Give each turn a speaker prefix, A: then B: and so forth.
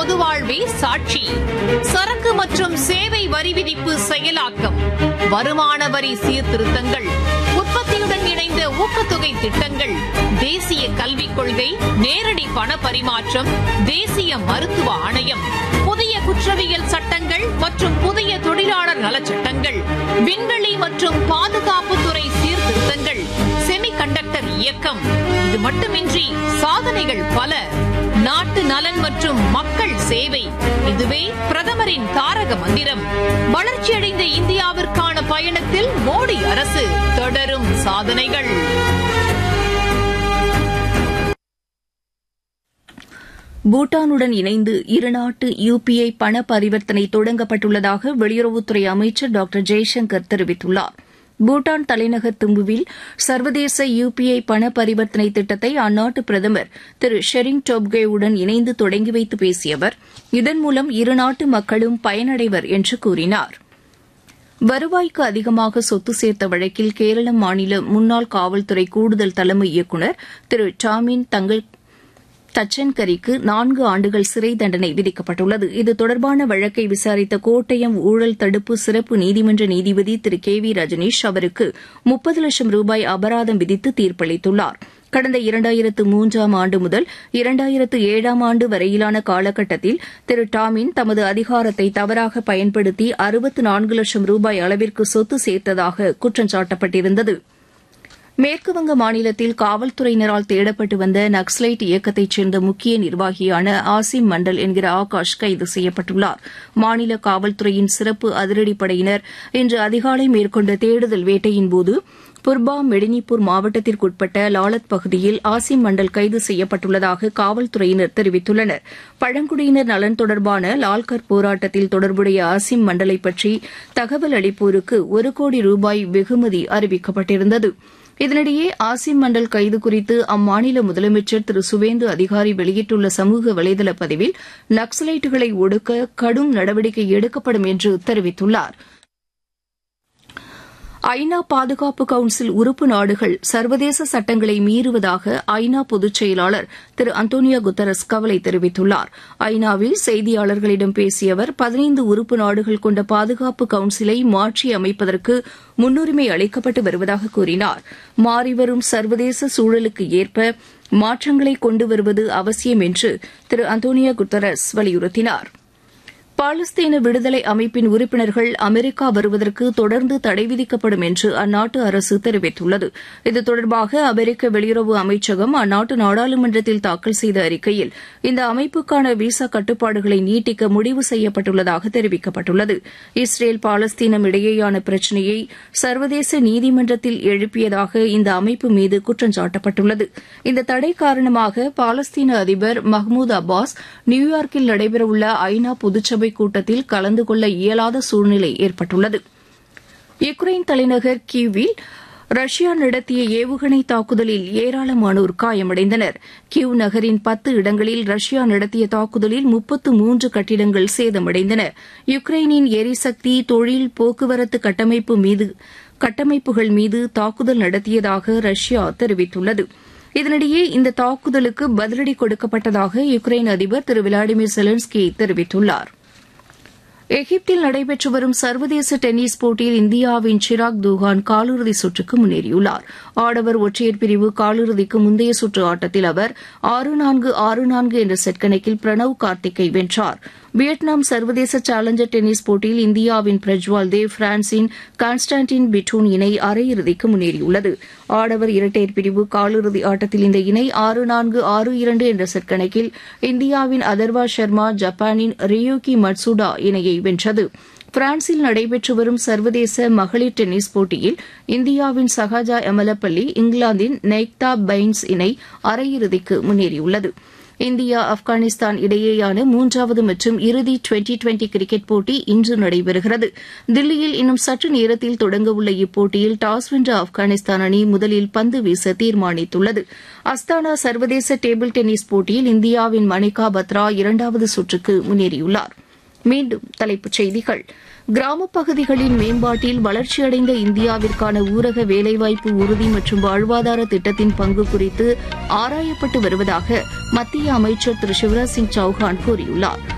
A: பொதுவாழ்வே சாட்சி சரக்கு மற்றும் சேவை வரி விதிப்பு செயலாக்கம் வருமான வரி சீர்திருத்தங்கள் உற்பத்தியுடன் இணைந்த ஊக்கத்தொகை திட்டங்கள் தேசிய கல்விக் கொள்கை நேரடி பண பரிமாற்றம் தேசிய மருத்துவ ஆணையம் புதிய குற்றவியல் சட்டங்கள் மற்றும் புதிய தொழிலாளர் நலச்சட்டங்கள் விண்வெளி மற்றும் பாதுகாப்புத்துறை சீர்திருத்தங்கள் செமிகண்டக்டர் இயக்கம் இது மட்டுமின்றி சாதனைகள் பல நாட்டு நலன் மற்றும் மக்கள் சேவை இதுவே பிரதமரின் தாரக மந்திரம் வளர்ச்சியடைந்த இந்தியாவிற்கான பயணத்தில் மோடி அரசு தொடரும் சாதனைகள்
B: பூட்டானுடன் இணைந்து இருநாட்டு யுபிஐ பண பரிவர்த்தனை தொடங்கப்பட்டுள்ளதாக வெளியுறவுத்துறை அமைச்சர் டாக்டர் ஜெய்சங்கர் தெரிவித்துள்ளார் பூட்டான் தலைநகர் திம்புவில் சர்வதேச யுபிஐ பண பரிவர்த்தனை திட்டத்தை அந்நாட்டு பிரதமர் திரு ஷெரிங் டோப்கேவுடன் இணைந்து தொடங்கி வைத்து பேசிய அவர் இதன் மூலம் இருநாட்டு மக்களும் பயனடைவர் என்று கூறினார் வருவாய்க்கு அதிகமாக சொத்து சேர்த்த வழக்கில் கேரள மாநில முன்னாள் காவல்துறை கூடுதல் தலைமை இயக்குநர் திரு டாமின் தங்கள் தச்சன்கரிக்கு நான்கு ஆண்டுகள் சிறை தண்டனை விதிக்கப்பட்டுள்ளது இது தொடர்பான வழக்கை விசாரித்த கோட்டயம் ஊழல் தடுப்பு சிறப்பு நீதிமன்ற நீதிபதி திரு கே வி ரஜனீஷ் அவருக்கு முப்பது லட்சம் ரூபாய் அபராதம் விதித்து தீர்ப்பளித்துள்ளார் கடந்த இரண்டாயிரத்து மூன்றாம் ஆண்டு முதல் இரண்டாயிரத்து ஏழாம் ஆண்டு வரையிலான காலகட்டத்தில் திரு டாமின் தமது அதிகாரத்தை தவறாக பயன்படுத்தி அறுபத்து நான்கு லட்சம் ரூபாய் அளவிற்கு சொத்து சேர்த்ததாக குற்றம் சாட்டப்பட்டிருந்தது மேற்குவங்க மாநிலத்தில் காவல்துறையினரால் தேடப்பட்டு வந்த நக்சலைட் இயக்கத்தைச் சேர்ந்த முக்கிய நிர்வாகியான ஆசிம் மண்டல் என்கிற ஆகாஷ் கைது செய்யப்பட்டுள்ளார் மாநில காவல்துறையின் சிறப்பு அதிரடிப்படையினர் இன்று அதிகாலை மேற்கொண்ட தேடுதல் வேட்டையின்போது புர்பா மெடினிப்பூர் மாவட்டத்திற்குட்பட்ட லாலத் பகுதியில் ஆசிம் மண்டல் கைது செய்யப்பட்டுள்ளதாக காவல்துறையினர் தெரிவித்துள்ளனர் பழங்குடியினர் நலன் தொடர்பான லால்கர் போராட்டத்தில் தொடர்புடைய ஆசிம் மண்டலை பற்றி தகவல் அளிப்போருக்கு ஒரு கோடி ரூபாய் வெகுமதி அறிவிக்கப்பட்டிருந்தது இதனிடையே ஆசிம் மண்டல் கைது குறித்து அம்மாநில முதலமைச்சர் திரு சுவேந்து அதிகாரி வெளியிட்டுள்ள சமூக வலைதள பதிவில் நக்சலைட்டுகளை ஒடுக்க கடும் நடவடிக்கை எடுக்கப்படும் என்று தெரிவித்துள்ளாா் ஐநா பாதுகாப்பு கவுன்சில் உறுப்பு நாடுகள் சர்வதேச சட்டங்களை மீறுவதாக ஐநா பொதுச் செயலாளர் திரு அந்தோனியோ குத்தரஸ் கவலை தெரிவித்துள்ளார் ஐநாவில் செய்தியாளர்களிடம் பேசிய அவர் பதினைந்து உறுப்பு நாடுகள் கொண்ட பாதுகாப்பு கவுன்சிலை மாற்றி அமைப்பதற்கு முன்னுரிமை அளிக்கப்பட்டு வருவதாக கூறினார் மாறிவரும் சர்வதேச சூழலுக்கு ஏற்ப மாற்றங்களை கொண்டு வருவது அவசியம் என்று திரு அந்தோனியோ குத்தரஸ் வலியுறுத்தினாா் பாலஸ்தீன விடுதலை அமைப்பின் உறுப்பினர்கள் அமெரிக்கா வருவதற்கு தொடர்ந்து தடை விதிக்கப்படும் என்று அந்நாட்டு அரசு தெரிவித்துள்ளது இது தொடர்பாக அமெரிக்க வெளியுறவு அமைச்சகம் அந்நாட்டு நாடாளுமன்றத்தில் தாக்கல் செய்த அறிக்கையில் இந்த அமைப்புக்கான விசா கட்டுப்பாடுகளை நீட்டிக்க முடிவு செய்யப்பட்டுள்ளதாக தெரிவிக்கப்பட்டுள்ளது இஸ்ரேல் பாலஸ்தீனம் இடையேயான பிரச்சினையை சர்வதேச நீதிமன்றத்தில் எழுப்பியதாக இந்த அமைப்பு மீது குற்றம் சாட்டப்பட்டுள்ளது இந்த தடை காரணமாக பாலஸ்தீன அதிபர் மஹ்மூத் அப்பாஸ் நியூயார்க்கில் நடைபெறவுள்ள ஐநா பொதுச்சபை கூட்டத்தில் கலந்து கொள்ள இயலாத சூழ்நிலை ஏற்பட்டுள்ளது யுக்ரைன் தலைநகர் கீவில் ரஷ்யா நடத்திய ஏவுகணை தாக்குதலில் ஏராளமானோர் காயமடைந்தனர் கியூ நகரின் பத்து இடங்களில் ரஷ்யா நடத்திய தாக்குதலில் முப்பத்து மூன்று கட்டிடங்கள் சேதமடைந்தன யுக்ரைனின் எரிசக்தி தொழில் போக்குவரத்து கட்டமைப்பு மீது கட்டமைப்புகள் மீது தாக்குதல் நடத்தியதாக ரஷ்யா தெரிவித்துள்ளது இதனிடையே இந்த தாக்குதலுக்கு பதிலடி கொடுக்கப்பட்டதாக யுக்ரைன் அதிபர் திரு விளாடிமிர் செலன்ஸ்கி தெரிவித்துள்ளார் எகிப்தில் நடைபெற்று வரும் சர்வதேச டென்னிஸ் போட்டியில் இந்தியாவின் சிராக் தூகான் காலிறுதி சுற்றுக்கு முன்னேறியுள்ளார் ஆடவர் ஒற்றையர் பிரிவு காலிறுதிக்கு முந்தைய சுற்று ஆட்டத்தில் அவர் ஆறு நான்கு ஆறு நான்கு என்ற செட் கணக்கில் பிரணவ் கார்த்திக்கை வென்றார் வியட்நாம் சர்வதேச சேலஞ்சர் டென்னிஸ் போட்டியில் இந்தியாவின் பிரஜ்வால் தேவ் பிரான்சின் கான்ஸ்டான்டின் பிட்டூன் இணை அரையிறுதிக்கு முன்னேறியுள்ளது ஆடவர் இரட்டையர் பிரிவு காலிறுதி ஆட்டத்தில் இந்த இணை ஆறு நான்கு ஆறு இரண்டு என்ற செட் கணக்கில் இந்தியாவின் அதர்வா சர்மா ஜப்பானின் ரியோகி மட்சுடா இணையை வென்றது பிரான்சில் நடைபெற்று வரும் சர்வதேச மகளிர் டென்னிஸ் போட்டியில் இந்தியாவின் சஹாஜா எமலப்பள்ளி இங்கிலாந்தின் நெய்க்தா பைன்ஸ் இணை அரையிறுதிக்கு முன்னேறியுள்ளது இந்தியா ஆப்கானிஸ்தான் இடையேயான மூன்றாவது மற்றும் இறுதி டுவெண்டி டுவெண்டி கிரிக்கெட் போட்டி இன்று நடைபெறுகிறது தில்லியில் இன்னும் சற்று நேரத்தில் தொடங்கவுள்ள இப்போட்டியில் டாஸ் வென்ற ஆப்கானிஸ்தான் அணி முதலில் பந்து வீச தீர்மானித்துள்ளது அஸ்தானா சர்வதேச டேபிள் டென்னிஸ் போட்டியில் இந்தியாவின் மணிகா பத்ரா இரண்டாவது சுற்றுக்கு முன்னேறியுள்ளார் மீண்டும் தலைப்புச் செய்திகள் கிராமப் பகுதிகளின் மேம்பாட்டில் வளர்ச்சியடைந்த இந்தியாவிற்கான ஊரக வேலைவாய்ப்பு உறுதி மற்றும் வாழ்வாதார திட்டத்தின் பங்கு குறித்து ஆராயப்பட்டு வருவதாக மத்திய அமைச்சர் திரு சிவராஜ் சிங் சௌஹான் கூறியுள்ளார்